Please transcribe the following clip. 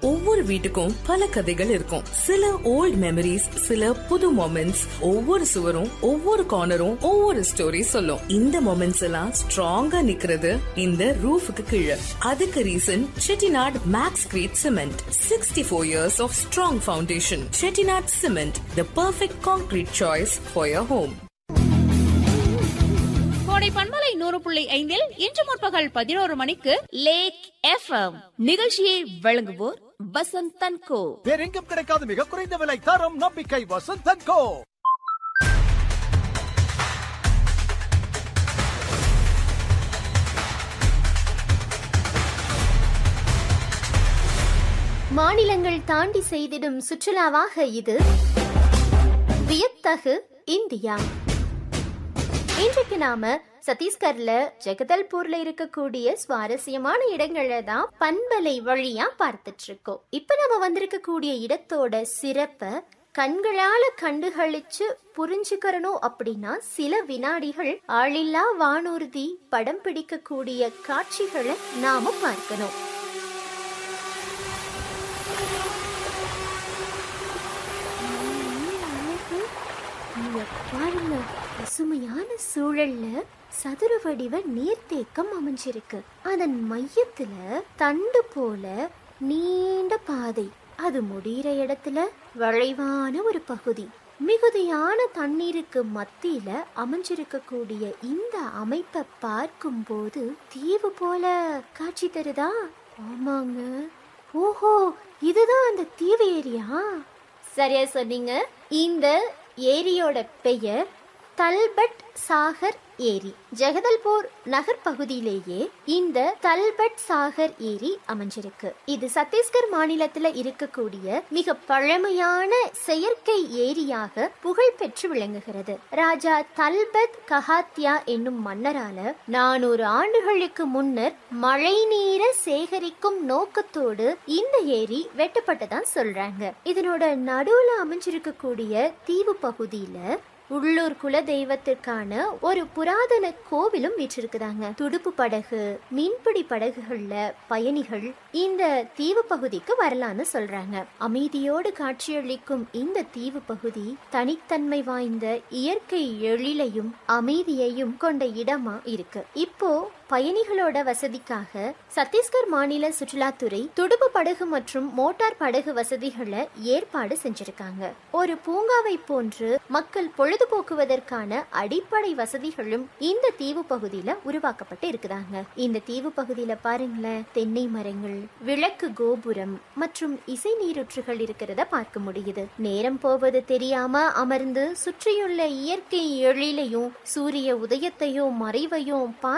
ஒவ்வொரு வீட்டுக்கும் பல கதைகள் இருக்கும் சில ஓல்ட் மெமரிஸ் சில புது மொமெண்ட்ஸ் ஒவ்வொரு சுவரும் ஒவ்வொரு கார்னரும் ஒவ்வொரு ஸ்டோரி சொல்லும் இந்த மொமெண்ட்ஸ் எல்லாம் ஸ்ட்ராங்கா நிக்கிறது இந்த ரூஃபுக்கு கீழே அதுக்கு reason Chettinad Max Crete cement sixty four years of strong foundation Chettinad cement the perfect concrete choice for your home கோடை பண்பலை நூறு புள்ளி ஐந்தில் இன்று முற்பகல் பதினோரு மணிக்கு லேக் எஃப்எம் நிகழ்ச்சியை வழங்குவோர் வசந்த் தன்கோ வேறெங்கும் கிடைக்காத மிக குறைந்த விலை தரம் நம்பிக்கை வசந்தன் கோ மாநிலங்கள் தாண்டி செய்திடும் சுற்றுலாவாக இது வியத்தகு இந்தியா இன்றைக்கு நாம சத்தீஸ்கர்ல ஜெகதல்பூர்ல இருக்கக்கூடிய சுவாரஸ்யமான இடங்களை தான் பண்பலை வழியா பார்த்துட்டு இருக்கோம் இப்ப நம்ம வந்திருக்கக்கூடிய இடத்தோட சிறப்ப கண்களால கண்டுகளிச்சு புரிஞ்சுக்கிறணும் அப்படின்னா சில வினாடிகள் ஆளில்லா வானூர்தி படம் பிடிக்கக்கூடிய காட்சிகளை நாம பார்க்கணும் அழகு. இங்க பாருங்க பசுமையான சூழல்ல சதுர வடிவ நீர்த்தேக்கம் அமைஞ்சிருக்கு அதன் மையத்துல தண்டு போல நீண்ட பாதை அது முடியிற இடத்துல வளைவான ஒரு பகுதி மிகுதியான தண்ணீருக்கு மத்தியில அமைஞ்சிருக்கக்கூடிய இந்த அமைப்பை பார்க்கும்போது தீவு போல காட்சி தருதா ஆமாங்க ஓஹோ இதுதான் அந்த தீவு ஏரியா சரியா சொன்னீங்க இந்த ஏரியோட பெயர் தல்பட் சாகர் ஏரி ஜெகதல்பூர் நகர் பகுதியிலேயே இந்த தல்பட் சாகர் ஏரி அமைஞ்சிருக்கு இது சத்தீஸ்கர் மாநிலத்துல இருக்கக்கூடிய மிக பழமையான செயற்கை ஏரியாக புகழ் பெற்று விளங்குகிறது ராஜா தல்பத் கஹாத்யா என்னும் மன்னரால நானூறு ஆண்டுகளுக்கு முன்னர் மழை நீரை சேகரிக்கும் நோக்கத்தோடு இந்த ஏரி வெட்டப்பட்டதா சொல்றாங்க இதனோட நடுவுல அமைஞ்சிருக்கக்கூடிய தீவு பகுதியில உள்ளூர் குல தெய்வத்திற்கான ஒரு புராதன கோவிலும் வீற்றிருக்குதாங்க துடுப்பு படகு மீன்பிடி படகுகள்ல பயணிகள் இந்த தீவு பகுதிக்கு வரலான்னு சொல்றாங்க அமைதியோடு காட்சியளிக்கும் இந்த தீவு பகுதி தனித்தன்மை வாய்ந்த இயற்கை எழிலையும் அமைதியையும் கொண்ட இடமா இருக்கு இப்போ பயணிகளோட வசதிக்காக சத்தீஸ்கர் மாநில சுற்றுலாத்துறை துடுப்பு படகு மற்றும் மோட்டார் படகு வசதிகளை ஏற்பாடு செஞ்சிருக்காங்க ஒரு பூங்காவை போன்று மக்கள் பொழுதுபோக்குவதற்கான அடிப்படை வசதிகளும் இந்த தீவு பகுதியில உருவாக்கப்பட்டு இருக்குதாங்க இந்த தீவு பகுதியில பாருங்களேன் தென்னை மரங்கள் விளக்கு கோபுரம் மற்றும் இசை நீரூற்றுகள் இருக்கிறத பார்க்க முடியுது நேரம் போவது தெரியாம அமர்ந்து சுற்றியுள்ள இயற்கை எழிலையும் சூரிய உதயத்தையும் மறைவையும் பார்த்து